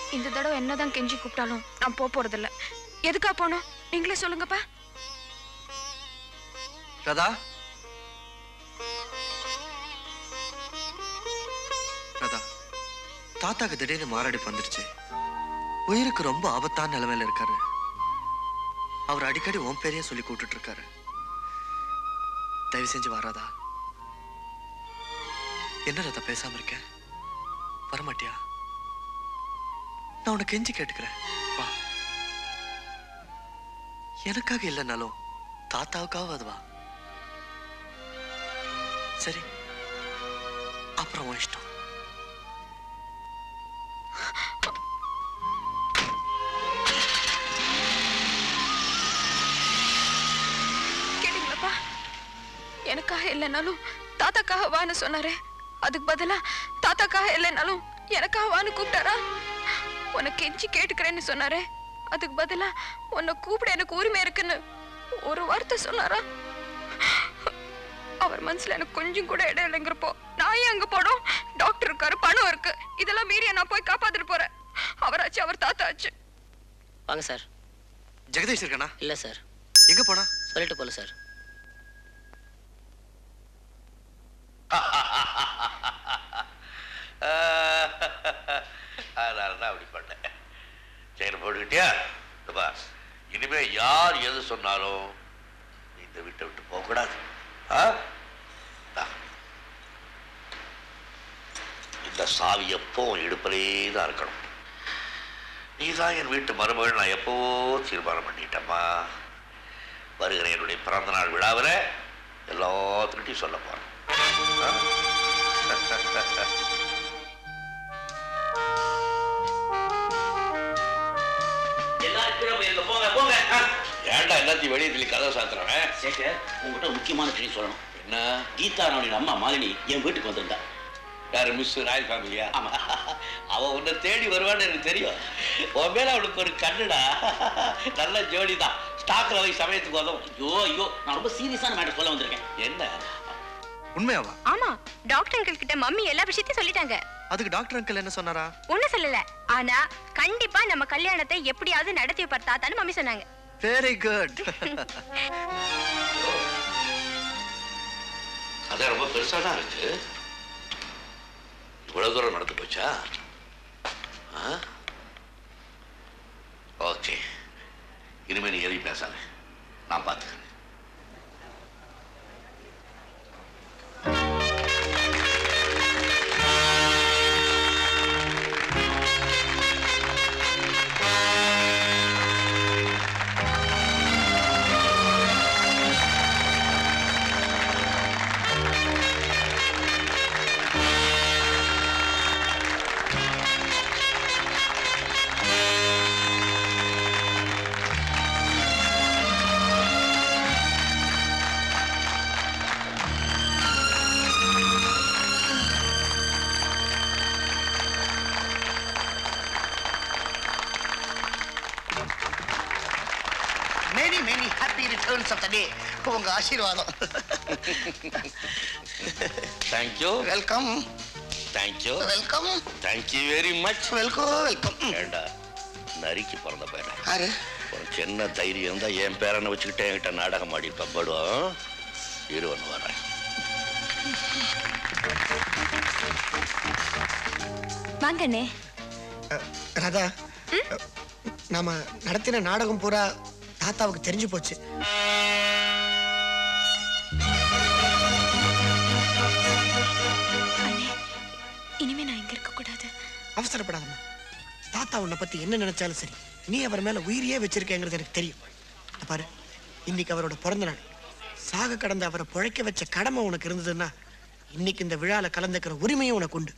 இந்த தடவை என்னதான் கெஞ்சி கூப்பிட்டாலும் நான் போக போறதில்ல எதுக்கா போனோம் நீங்களே சொல்லுங்கப்பா ராதா ராதா தாத்தாக்கு திடீர்னு மாரடைப்பு வந்துருச்சு உயிருக்கு ரொம்ப ஆபத்தான நிலைமையில இருக்காரு அவர் அடிக்கடி உன் பேரையே சொல்லி கூப்பிட்டுட்டு இருக்காரு தயவு செஞ்சு வராதா என்ன ராதா பேசாம இருக்க வரமாட்டியா நான் உனக்கு கெஞ்சி கேட்டுக்கிறேன் வா எனக்காக இல்லைனாலும் தாத்தாவுக்காவது வா சரி அப்புறம் உன் இஷ்டம் கேட்டீங்களாப்பா எனக்காக இல்லைனாலும் தாத்தாக்காக வான்னு சொன்னாரே அதுக்கு பதிலா தாத்தாக்காக இல்லைனாலும் எனக்காக வான்னு கூப்பிட்டாரா உன்னை கெஞ்சி கேட்டுக்கிறேன்னு சொன்னாரே அதுக்கு பதிலா உன்னை கூப்பிட எனக்கு உரிமை இருக்குன்னு ஒரு வார்த்தை சொன்னாரா அவர் மனசுல எனக்கு கொஞ்சம் கூட இடம் இல்லைங்கிறப்போ நான் ஏன் அங்க போனோம் டாக்டர் இருக்காரு பணம் இருக்கு இதெல்லாம் மீறி நான் போய் காப்பாத்திட்டு போறேன் அவராச்சு அவர் தாத்தா ஆச்சு வாங்க சார் ஜெகதீஷ் இருக்கானா இல்லை சார் எங்க போனா சொல்லிட்டு போல சார் அதனால தான் அப்படி பண்ணேன் செயின் போட்டுக்கிட்டியா இதோ பார் இனிமே யார் எது சொன்னாலும் நீ இந்த வீட்டை விட்டு போகக்கூடாது ஆ இந்தா. இந்த சாவி எப்பவும் இடுப்பிலே தான் இருக்கணும் நீ தான் என் வீட்டு மருமகள் நான் எப்போவோ தீர்மானம் பண்ணிட்டேம்மா வருகிற என்னுடைய பிறந்த நாள் விழாவில் எல்லாத்துக்கிட்டையும் சொல்ல போகிறேன் ஏன்டா எல்லாத்தையும் வெளியே சொல்லி கதவை சாத்துறவன் சேகர் உங்ககிட்ட ஒரு முக்கியமான விஷயம் சொல்லணும் என்ன கீதா ராணியோட அம்மா மாலினி என் வீட்டுக்கு வந்திருந்தா யாரு மிஸ் ராயல் ஃபேமிலியா ஆமா அவ உன்னை தேடி வருவான்னு எனக்கு தெரியும் உன் மேல அவளுக்கு ஒரு கண்ணுடா நல்ல ஜோடி தான் ஸ்டாக்ல போய் சமயத்துக்கு வந்தோம் ஐயோ ஐயோ நான் ரொம்ப சீரியஸான மேட்டர் சொல்ல வந்திருக்கேன் என்ன உண்மையாவா ஆமா டாக்டர் அங்கிள் கிட்ட மம்மி எல்லா விஷயத்தையும் சொல்லிட்டாங்க அதுக்கு டாக்டர் அங்கிள் என்ன சொன்னாரா ஒண்ணும் சொல்லல ஆனா கண்டிப்பா நம்ம கல்யாணத்தை எப்படியாவது நடத்தி வைப்பார் தாத்தான்னு மம்மி சொன்னாங்க வெரி குட் அதான் ரொம்ப பெருசா தான் இருக்கு இவ்வளவு தூரம் நடந்து போச்சா ஓகே இனிமே நீ எதையும் பேசாத நான் பார்த்துக்கிறேன் many many happy returns of the day உங்க ஆசீர்வாதம் thank you welcome thank you welcome thank you very much welcome welcome ஏண்டா நரிக்கு பிறந்த பையன் யாரு உனக்கு என்ன தைரியம் இருந்தா என் பேரனை வச்சுக்கிட்டு என்கிட்ட நாடகம் ஆடி பம்படுவோம் இரு ஒன்று வரேன் வாங்க அண்ணே ராதா நாம நடத்தின நாடகம் பூரா தாத்தாவுக்கு தெரிஞ்சு போச்சு அண்ணே இனிமே நான் இங்க இருக்க கூடாது அவசரப்படாதம்மா தாத்தா உன்னை பத்தி என்ன நினைச்சாலும் சரி நீ அவர் மேல உயிரியே வச்சிருக்கேங்கிறது எனக்கு தெரியும் இத பாரு இன்னைக்கு அவரோட பிறந்த நாள் சாக கடந்த அவரை பிழைக்க வச்ச கடமை உனக்கு இருந்ததுன்னா இன்னைக்கு இந்த விழால கலந்துக்கிற உரிமையும் உனக்கு உண்டு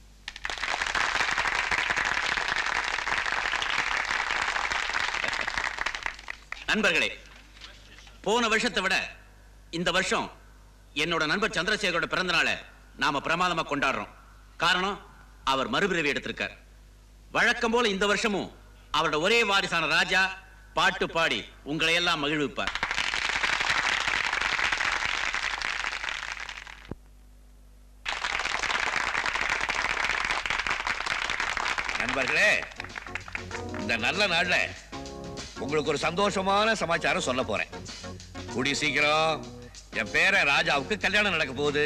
நண்பர்களே போன வருஷத்தை விட இந்த வருஷம் என்னோட நண்பர் சந்திரசேகரோட பிறந்த நாளை நாம பிரமாதமா கொண்டாடுறோம் காரணம் அவர் மறுபிறவி எடுத்திருக்கார் வழக்கம் போல இந்த வருஷமும் அவரோட ஒரே வாரிசான ராஜா பாட்டு பாடி உங்களை எல்லாம் மகிழ்விப்பார் நண்பர்களே இந்த நல்ல நாள்ல உங்களுக்கு ஒரு சந்தோஷமான சமாச்சாரம் சொல்ல போறேன் கூடி சீக்கிரம் என் பேர ராஜாவுக்கு கல்யாணம் நடக்க போகுது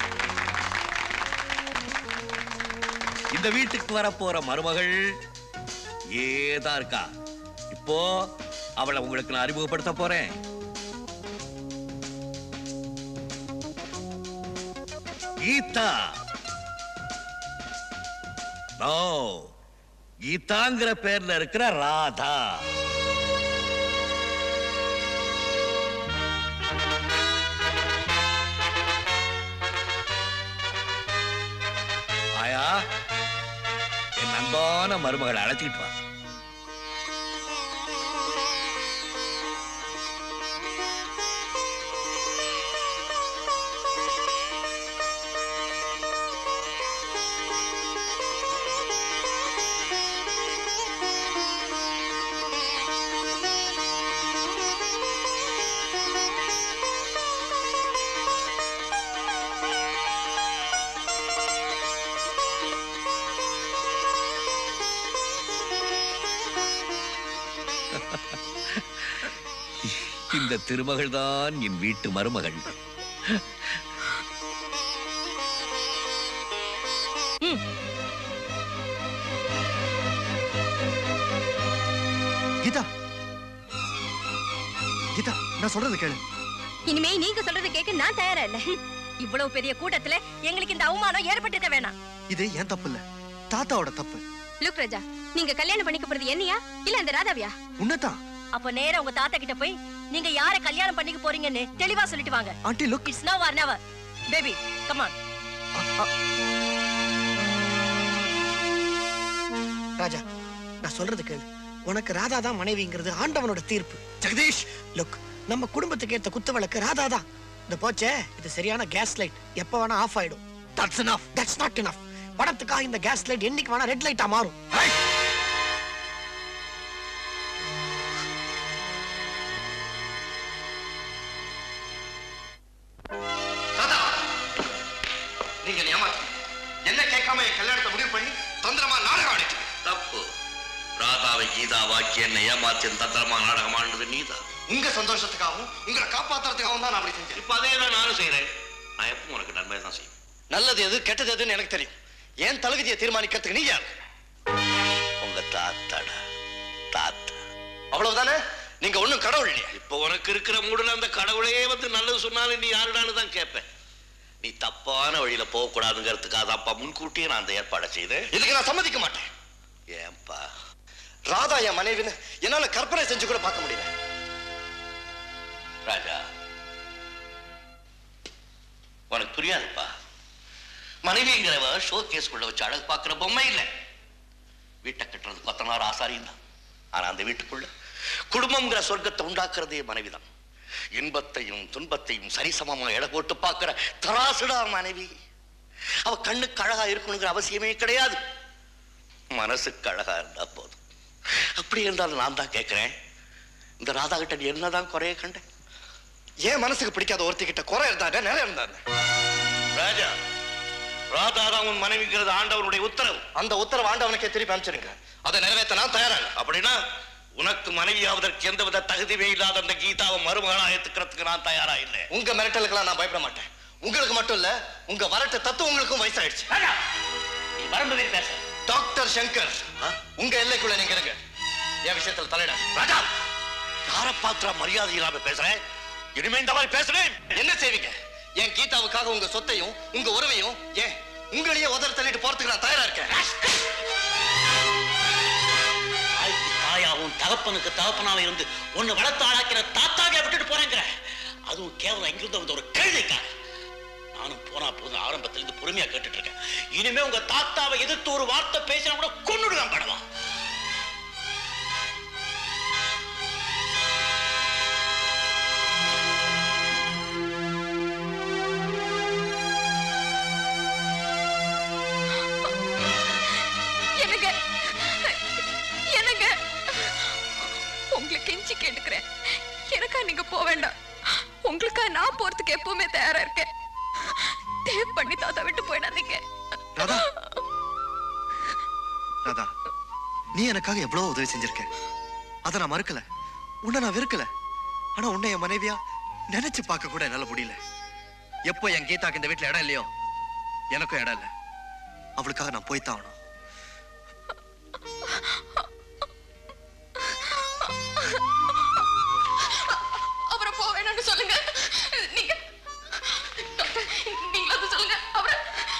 இந்த வீட்டுக்கு வரப்போற மருமகள் ஏதா இருக்கா இப்போ அவளை உங்களுக்கு நான் அறிமுகப்படுத்த போறேன் கீதா நோ கீதாங்கிற பேர்ல இருக்கிற ராதா ஆயா என் அன்பான மருமகளை அழைச்சிட்டு வா இந்த திருமகள் தான் என் வீட்டு மருமகள் கீதா கீதா நான் சொல்றது கேளு இனிமே நீங்க சொல்றது கேட்க நான் தயாரா இல்ல இவ்வளவு பெரிய கூட்டத்துல எங்களுக்கு இந்த அவமானம் ஏற்பட்டிருக்க வேணாம் இது என் தப்பு இல்ல தாத்தாவோட தப்பு லுக் ராஜா நீங்க கல்யாணம் பண்ணிக்க போறது என்னையா இல்ல அந்த ராதாவியா உன்னதான் அப்ப நேரா உங்க தாத்தா கிட்ட போய் நீங்க யார கல்யாணம் பண்ணிக்க போறீங்கன்னு தெளிவா சொல்லிட்டு வாங்க aunty look it's no or never baby come on Raja நான் சொல்றது கேளு உனக்கு ராதா தான் மனைவிங்கிறது ஆண்டவனோட தீர்ப்பு ஜெகதீஷ் லுக் நம்ம குடும்பத்துக்கு ஏத்த குத்து விளக்கு ராதா தான் இந்த போச்சே இது சரியான கேஸ் லைட் எப்ப வேணா ஆஃப் ஆயிடும் that's enough that's not enough படத்துக்காக இந்த கேஸ் லைட் என்னைக்கு வேணா ரெட் லைட்டா மாறும் தாத்தா நீங்க ஏமாத்து என்ன கேட்காம என் கல்யாணத்தை முடிவு பண்ணி தந்திரமா நாடகம் ஆடிட்டு தப்பு ராதாவை கீதாவாக்கி என்னை ஏமாத்தின் தந்திரமா நாடகமானது நீதான் உங்க சந்தோஷத்துக்காகவும் உங்களை காப்பாத்துறதுக்காகவும் தான் நான் அப்படி செஞ்சேன் இப்ப அதே தான் நானும் செய்யறேன் நான் எப்பவும் உனக்கு நன்மை தான் செய்வேன் நல்லது எது கெட்டது எதுன்னு எனக்கு தெரியும் ஏன் தகுதியை தீர்மானிக்கிறதுக்கு நீ யார் உங்க தாத்தாடா தாத்தா அவ்வளவுதானே நீங்க ஒண்ணும் கடவுள் இல்லையா இப்ப உனக்கு இருக்கிற மூடுல அந்த கடவுளே வந்து நல்லது சொன்னாலும் நீ யாருடான்னு தான் கேட்பேன் நீ தப்பான வழியில போக கூடாதுங்கிறதுக்காக தான்ப்பா முன்கூட்டியே நான் அந்த ஏற்பாடை செய்தேன் இதுக்கு நான் சம்மதிக்க மாட்டேன் ஏன்பா ராதா என் மனைவின்னு என்னால கற்பனை செஞ்சு கூட பார்க்க முடியல ராஜா உனக்கு புரியாதுப்பா மனைவிங்கிறவ ஷோ கேஸ்குள்ள வச்சு அழகு பார்க்கிற பொம்மை இல்லை வீட்டை கட்டுறது கொத்தனார் ஆசாரியும் தான் ஆனா அந்த வீட்டுக்குள்ள குடும்பம்ங்கிற சொர்க்கத்தை உண்டாக்குறதே மனைவிதான் இன்பத்தையும் துன்பத்தையும் சரிசமமா எடை போட்டு பார்க்கிற தராசுடா மனைவி அவ கண்ணுக்கு அழகா இருக்கணுங்கிற அவசியமே கிடையாது மனசுக்கு அழகா இருந்தா போதும் அப்படி இருந்தாலும் நான் தான் கேட்கிறேன் இந்த ராதா கிட்ட நீ என்னதான் குறைய கண்டேன் ஏன் மனசுக்கு பிடிக்காத ஒருத்தி கிட்ட குறை இருந்தாங்க நிறைய இருந்தாங்க ராஜா ராதா தான் உன் மனைவிங்கிறது ஆண்டவனுடைய உத்தரவு அந்த உத்தரவு ஆண்டவனுக்கே திருப்பி அனுப்பிச்சிருங்க அதை நிறைவேற்ற நான் தயாரா இல்ல. அப்படின்னா உனக்கு மனைவியாவதற்கு எந்தவித தகுதியுமே இல்லாத அந்த கீதாவை மருமகளா ஏத்துக்கிறதுக்கு நான் தயாரா இல்லை உங்க மிரட்டலுக்கெல்லாம் நான் பயப்பட மாட்டேன் உங்களுக்கு மட்டும் இல்ல உங்க வரட்டு தத்துவங்களுக்கும் வயசாயிடுச்சு நீ வரம்பு பேச டாக்டர் சங்கர் உங்க எல்லைக்குள்ள நீங்க இருங்க என் விஷயத்துல தலையிட ராஜா யார பாத்திர மரியாதை இல்லாம பேசுறேன் இனிமே இந்த மாதிரி பேசுறேன் என்ன செய்வீங்க என் கீதாவுக்காக உங்க சொத்தையும் உங்க உறவையும் ஏன் உங்களையே உதறி தள்ளிட்டு போறதுக்கு நான் தயாரா இருக்கேன் தாய்க்கு தாயாவும் தகப்பனுக்கு தகப்பனாவும் இருந்து உன்னை வளர்த்து ஆளாக்கிற தாத்தாவே விட்டுட்டு போறேங்கிற அதுவும் கேவலம் எங்கிருந்து வந்த ஒரு கேள்விக்காக நானும் போனா போதும் ஆரம்பத்துல இருந்து பொறுமையா கேட்டுட்டு இருக்கேன் இனிமே உங்க தாத்தாவை எதிர்த்து ஒரு வார்த்தை பேசினா கூட கொன்னுடுவேன் படவா என்னங்க என்னங்க உங்களை கெஞ்சி கேட்டுக்கிறேன் எனக்கா நீங்க போக வேண்டாம் உங்களுக்கா நான் போறதுக்கு எப்பவுமே தயாரா இருக்கேன் தேவ் பண்ணி தாத்தா விட்டு போயிடாதீங்க ராதா ராதா நீ எனக்காக எவ்வளவு உதவி செஞ்சிருக்க அதை நான் மறுக்கல உன்னை நான் வெறுக்கல ஆனா உன்னை என் மனைவியா நினைச்சு பார்க்க கூட என்னால முடியல எப்போ என் கீதாக்கு இந்த வீட்டுல இடம் இல்லையோ எனக்கும் இடம் இல்லை அவளுக்காக நான் போய்த்தான் ஆகணும் அவரை போக வேணாம்னு சொல்லுங்க நீங்க டாக்டர் நீங்களாவது சொல்லுங்க அவரை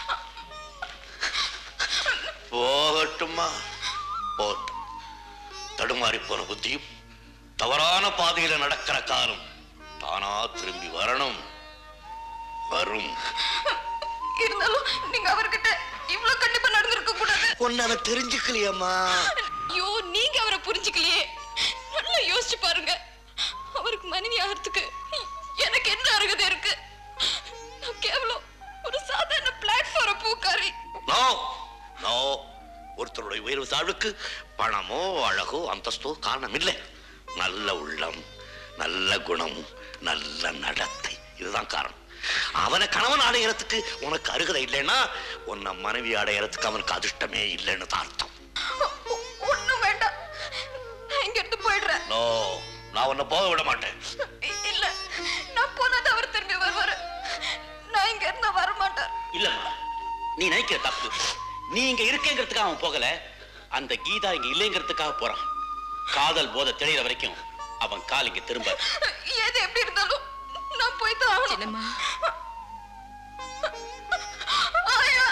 போகட்டுமா போட்டும் தடுமாறி போன புத்தியும் தவறான பாதையில நடக்கிற காலம் தானா திரும்பி வரணும் வரும் இருந்தாலும் நீங்க அவர்கிட்ட இவ்வளவு கண்டிப்பா நடந்திருக்க கூடாது உன்னை அவன் தெரிஞ்சுக்கலையம்மா ஐயோ நீங்க அவரை புரிஞ்சுக்கலையே நல்லா யோசிச்சு பாருங்க அவருக்கு மனைவி ஆகிறதுக்கு எனக்கு என்ன அருகதை இருக்கு நான் கேவலம் ஒரு சாதாரண பிளாட்ஃபார்ம் பூக்காரி நோ நோ ஒருத்தருடைய உயர்வு தாழ்வுக்கு பணமோ அழகோ அந்தஸ்தோ காரணம் இல்லை நல்ல உள்ளம் நல்ல குணம் நல்ல நடத்தை இதுதான் காரணம் அவனை கணவன் அடையறதுக்கு உனக்கு அருகதை இல்லைன்னா உன்னை மனைவி அடையறதுக்கு அவனுக்கு அதிர்ஷ்டமே இல்லைன்னு தான் அர்த்தம் ஒண்ணும் வேண்டாம் நான் இங்க இருந்து போயிடுறேன் நோ நான் உன்னை போக விட மாட்டேன் இ- இல்ல நான் போனது அவர் திரும்பி வருவாரு நான் இங்க இருந்தா வர மாட்டார் இல்லம்மா நீ நினைக்கிற தப்பு நீ இங்க இருக்கேங்கிறதுக்காக அவன் போகல அந்த கீதா இங்க இல்லைங்கிறதுக்காக போறான் காதல் போதை தெளிகிற வரைக்கும் அவன் கால் இங்க திரும்ப எது எப்படி இருந்தாலும் நான் போய் தான் ஆகணும் ஆயா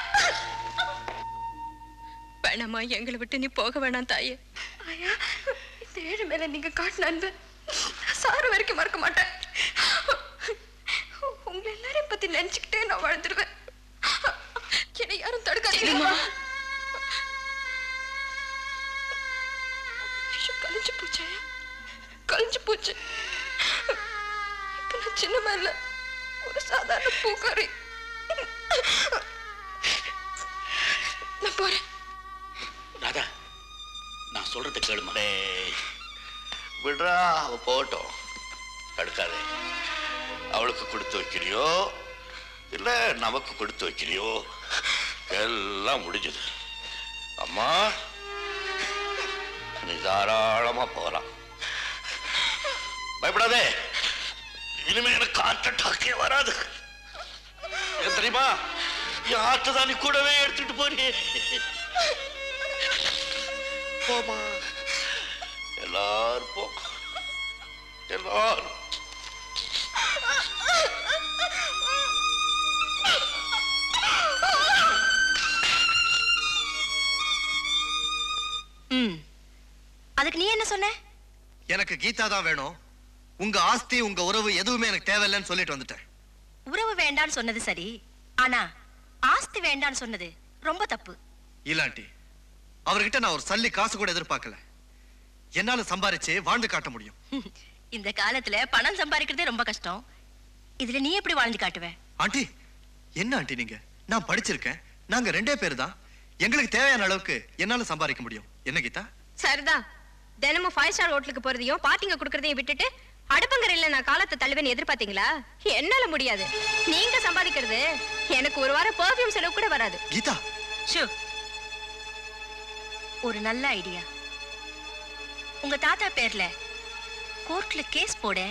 வேணாமா எங்களை விட்டு நீ போக வேணாம் தாயே ஆயா இந்த ஏழு மேல நீங்க காட்டின அன்பு நான் சாறு வரைக்கும் மறக்க மாட்டேன் உங்களை எல்லாரையும் பத்தி நினைச்சுக்கிட்டே நான் வாழ்ந்துருவேன் என்னை யாரும் தடுக்காதீங்கம்மா விஷம் கழிஞ்சு போச்சு ஐயா கழிஞ்சு போச்சு இப்ப நான் சின்ன மேல ஒரு சாதாரண பூக்காரி நான் போறேன் ராதா நான் சொல்றதை கேளுமா டேய், விடுறா அவ போகட்டும் தடுக்காதே அவளுக்கு கொடுத்து வைக்கிறியோ இல்ல நமக்கு கொடுத்து வைக்கிறியோ எல்லாம் முடிஞ்சது அம்மா நீ தாராளமா போகலாம் பயப்படாதே இனிமே எனக்கு ஹார்ட் அட்டாக்கே வராது ஏன் தெரியுமா என் ஹார்ட் தான் நீ கூடவே எடுத்துட்டு போறியே போமா எல்லாரும் போ எல்லாரும் ம் அதுக்கு நீ என்ன சொன்ன எனக்கு கீதா தான் வேணும் உங்க ஆஸ்தி உங்க உறவு எதுவுமே எனக்கு தேவையில்லைன்னு சொல்லிட்டு வந்துட்டேன் உறவு வேண்டான்னு சொன்னது சரி ஆனா ஆஸ்தி வேண்டான்னு சொன்னது ரொம்ப தப்பு இல்லாண்டி அவர்கிட்ட நான் ஒரு சல்லி காசு கூட எதிர்பார்க்கல என்னால சம்பாரிச்சு வாழ்ந்து காட்ட முடியும் இந்த காலத்துல பணம் சம்பாதிக்கிறதே ரொம்ப கஷ்டம் இதுல நீ எப்படி வாழ்ந்து காட்டுவ ஆண்டி என்ன ஆண்டி நீங்க நான் படிச்சிருக்கேன் நாங்க ரெண்டே பேர் தான் எங்களுக்கு தேவையான அளவுக்கு என்னால சம்பாதிக்க முடியும் என்ன கீதா சரிதான் தினமும் ஃபைவ் ஸ்டார் ஹோட்டலுக்கு போறதையும் பார்ட்டிங்க கொடுக்கறதையும் விட்டுட்டு அடுப்பங்கரையில நான் காலத்தை தள்ளுவேன்னு எதிர்பார்த்தீங்களா என்னால முடியாது நீங்க சம்பாதிக்கிறது எனக்கு ஒரு வாரம் பெர்ஃப்யூம் செலவு கூட வராது கீதா ஷூ ஒரு நல்ல ஐடியா உங்க தாத்தா பேர்ல கோர்ட்ல கேஸ் போட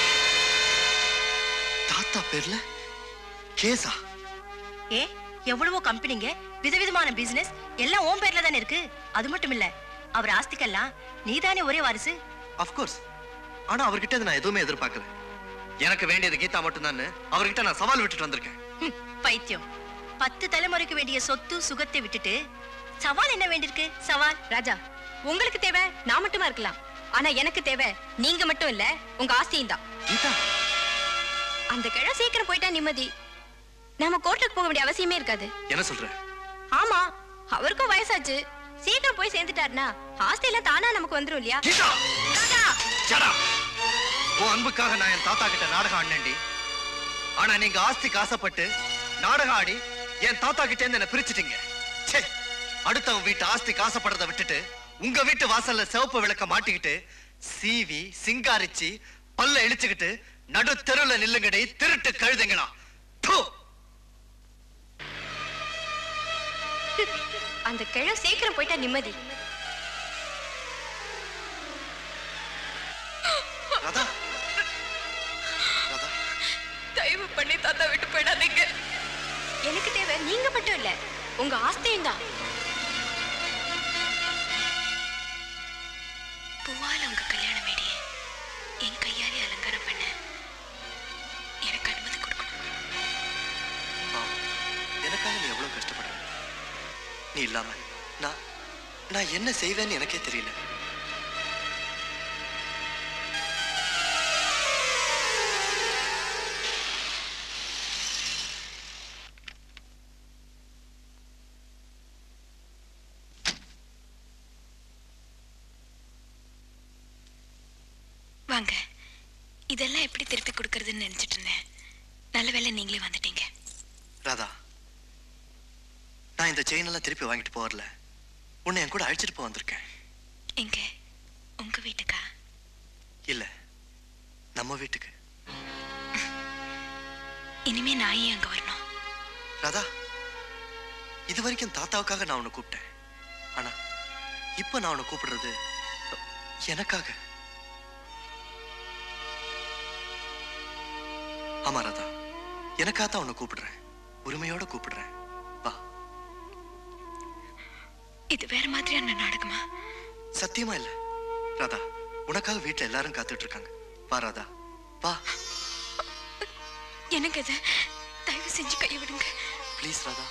தாத்தா பேர்ல கேசா ஏ எவ்வளவோ கம்பெனிங்க விதவிதமான பிசினஸ் எல்லாம் உன் பேர்ல தானே இருக்கு அது மட்டும் இல்ல அவர் ஆஸ்திக்கெல்லாம் நீதானே ஒரே வாரிசு அஃப்கோர்ஸ் ஆனா அவர்கிட்ட இதை நான் எதுவுமே எதிர்பார்க்கல எனக்கு வேண்டியது கீதா மட்டும்தான் அவர்கிட்ட நான் சவால் விட்டுட்டு வந்திருக்கேன் ஹம், பைத்தியம் பத்து தலைமுறைக்கு வேண்டிய சொத்து சுகத்தை விட்டுட்டு சவால் என்ன வேண்டியிருக்கு சவால் ராஜா உங்களுக்கு தேவை நான் மட்டுமா இருக்கலாம் ஆனா எனக்கு தேவை நீங்க மட்டும் இல்ல உங்க ஆஸ்தியும் தான் கீதா அந்த கிழ சீக்கிரம் போயிட்டா நிம்மதி நாம கோர்ட்டுக்கு போக வேண்டிய அவசியமே இருக்காது என்ன சொல்ற ஆமா அவருக்கும் வயசாச்சு சீக்கிரம் போய் சேர்ந்துட்டாருன்னா ஆஸ்தி எல்லாம் தானா நமக்கு வந்துரும் இல்லையா கீதா ராஜா Shut up! உன் அன்புக்காக நான் என் தாத்தா கிட்ட நாடகம் ஆடினேன்டி ஆனா நீங்க ஆஸ்திக்கு ஆசைப்பட்டு நாடகம் ஆடி என் தாத்தா கிட்ட இருந்து என்ன பிரிச்சிட்டீங்க ச்சே அடுத்தவன் வீட்டு ஆஸ்திக்கு ஆசைப்படுறதை விட்டுட்டு உங்க வீட்டு வாசல்ல சிவப்பு விளக்க மாட்டிக்கிட்டு சீவி சிங்காரிச்சு பல்ல இழிச்சுக்கிட்டு நடு தெருவுல நில்லுங்கடி திருட்டு கழுதுங்களா ப்பு! அந்த கிழ சீக்கிரம் போயிட்டா நிம்மதி எனக்கு தேவை நீங்க மட்டும் இல்ல உங்க ஆஸ்தியும் தான் பூவால உங்க கல்யாண மேடையை என் கையாலே அலங்காரம் பண்ண எனக்கு அனுமதி கொடுக்கணும் பாவம், எனக்காக நீ எவ்வளவு கஷ்டப்படுற நீ இல்லாம நான் நான் என்ன செய்வேன்னு எனக்கே தெரியல வாங்க இதெல்லாம் எப்படி திருப்பி கொடுக்கறதுன்னு நினைச்சிட்டு இருந்தேன் நல்ல வேளை நீங்களே வந்துட்டீங்க ராதா நான் இந்த செயின் எல்லாம் திருப்பி வாங்கிட்டு போறல உன்னை என் கூட அழைச்சிட்டு போக வந்திருக்கேன் எங்க உங்க வீட்டுக்கா இல்ல நம்ம வீட்டுக்கு இனிமே நான் ஏன் அங்க வரணும் ராதா இது வரைக்கும் தாத்தாவுக்காக நான் உன்னை கூப்பிட்டேன் ஆனா இப்ப நான் உன்னை கூப்பிடுறது எனக்காக ஆமா ராதா எனக்காக தான் உன்னை கூப்பிடுறேன் உரிமையோட கூப்பிடுறேன் வா இது வேற மாதிரியான நாடகமா சத்தியமா இல்ல ராதா உனக்காக வீட்டுல எல்லாரும் காத்துட்டு இருக்காங்க வா ராதா வா எனக்கு இது தயவு செஞ்சு கை விடுங்க ப்ளீஸ் ராதா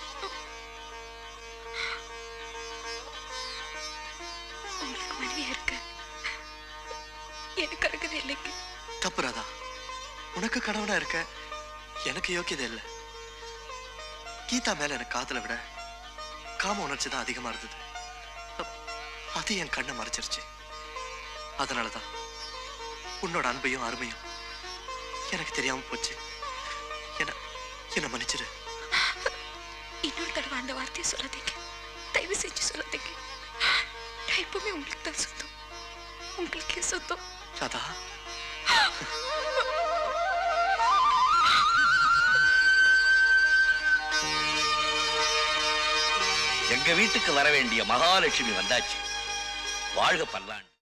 உங்களுக்கு மனைவியா இருக்க எனக்கு அருகதை இல்லைங்க தப்பு ராதா உனக்கு கணவனா இருக்க எனக்கு யோக்கியதை இல்லை கீதா மேல எனக்கு காதலை விட காம உணர்ச்சி தான் அதிகமா இருந்தது அப்- அது என் கண்ணை மறைச்சிருச்சு அதனாலதான் உன்னோட அன்பையும் அருமையும் எனக்கு தெரியாம போச்சு என்ன என்ன மன்னிச்சிரு இன்னொரு தடவை அந்த வார்த்தையை சொல்லாதீங்க தயவு செஞ்சு சொல்லாதீங்க நான் எப்பவுமே உங்களுக்கு தான் சொந்தம் உங்களுக்கே சொந்தம் ராதா எங்க வீட்டுக்கு வர வேண்டிய மகாலட்சுமி வந்தாச்சு வாழ்க பல்லாண்டு